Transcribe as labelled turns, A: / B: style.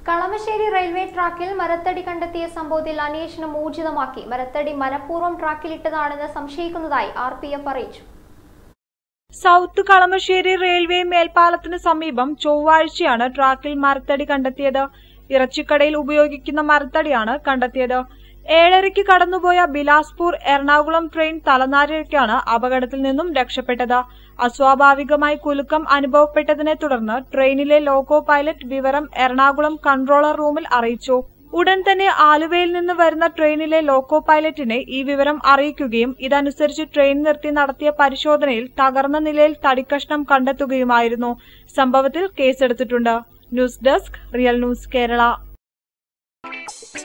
A: Kalamassery railway ട്രാക്കിൽ മരത്തടി കണ്ടെത്തിയ സംഭവത്തിൽ അന്വേഷണം ഊർജിതമാക്കി മരത്തടി മനഃപൂർവ്വം ട്രാക്കിലിട്ടതാണെന്ന് സംശയിക്കുന്നതായി ആർ പി എഫ് അറിയിച്ചു
B: സൗത്ത് കളമശ്ശേരി റെയിൽവേ മേൽപ്പാലത്തിന് സമീപം ചൊവ്വാഴ്ചയാണ് ട്രാക്കിൽ മരത്തടി കണ്ടെത്തിയത് ഇറച്ചിക്കടയിൽ ഉപയോഗിക്കുന്ന മരത്തടിയാണ് കണ്ടെത്തിയത് ഏഴരയ്ക്ക് കടന്നുപോയ ബിലാസ്പൂർ എറണാകുളം ട്രെയിൻ തലനാരിഴയ്ക്കാണ് അപകടത്തിൽ നിന്നും രക്ഷപ്പെട്ടത് അസ്വാഭാവികമായി കുലുക്കം അനുഭവപ്പെട്ടതിനെ തുടർന്ന് ട്രെയിനിലെ ലോക്കോ പൈലറ്റ് വിവരം എറണാകുളം കൺട്രോളർ റൂമിൽ അറിയിച്ചു ഉടൻ തന്നെ ആലുവയിൽ നിന്ന് വരുന്ന ട്രെയിനിലെ ലോക്കോ പൈലറ്റിനെ ഈ വിവരം അറിയിക്കുകയും ഇതനുസരിച്ച് ട്രെയിൻ നിർത്തി നടത്തിയ പരിശോധനയിൽ തകർന്ന നിലയിൽ തടിക്കഷ്ണം കണ്ടെത്തുകയുമായിരുന്നു സംഭവത്തിൽ കേസെടുത്തിട്ടുണ്ട് news desk real news Kerala